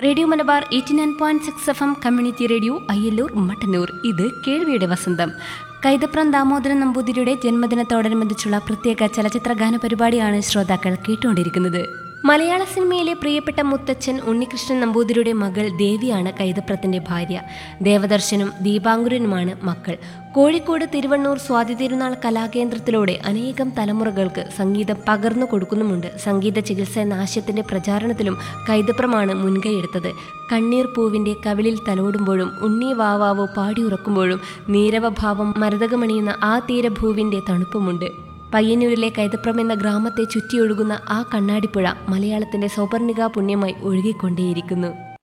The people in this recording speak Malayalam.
radio Malabar eighty nine point six F M community radio Ayyallur Mattannur ഇത് കേൾവിയുടെ വസന്തം കൈതപ്രം ദാമോദരൻ നമ്പൂതിരിയുടെ ജന്മദിനത്തോടനുബന്ധിച്ചുള്ള പ്രത്യേക ചലച്ചിത്ര ഗാന പരിപാടിയാണ് ശ്രോതാക്കൾ കേട്ടുകൊണ്ടിരിക്കുന്നത് മലയാള സിനിമയിലെ പ്രിയപ്പെട്ട മുത്തച്ഛൻ ഉണ്ണികൃഷ്ണൻ നമ്പൂതിരിയുടെ മകൾ ദേവിയാണ് കൈതപ്രത്തിന്റെ ഭാര്യ ദേവദർശനും ദീപാങ്കുരനുമാണ് മക്കൾ കോഴിക്കോട് തിരുവണ്ണൂർ സ്വാതി തിരുനാൾ കലാകേന്ദ്രത്തിലൂടെ അനേകം തലമുറകൾക്ക് സംഗീതം പകർന്നു കൊടുക്കുന്നുമുണ്ട് സംഗീത ചികിത്സ എന്ന ആശയത്തിന്റെ പ്രചാരണത്തിലും കൈതപ്രമാണ് മുൻകൈയെടുത്തത് കണ്ണീർ പൂവിന്റെ കവിളിൽ തലോടുമ്പോഴും ഉണ്ണി വാവാവോ പാടിയുറക്കുമ്പോഴും നീരവഭാവം മരതകമണിയുന്ന ആ തീരഭൂവിന്റെ തണുപ്പുമുണ്ട് പയ്യന്നൂരിലെ കൈതപ്രം എന്ന ഗ്രാമത്തെ ചുറ്റിയൊഴുകുന്ന ആ കണ്ണാടിപ്പുഴ മലയാളത്തിന്റെ സൗപർണിക പുണ്യമായി ഒഴുകിക്കൊണ്ടേയിരിക്കുന്നു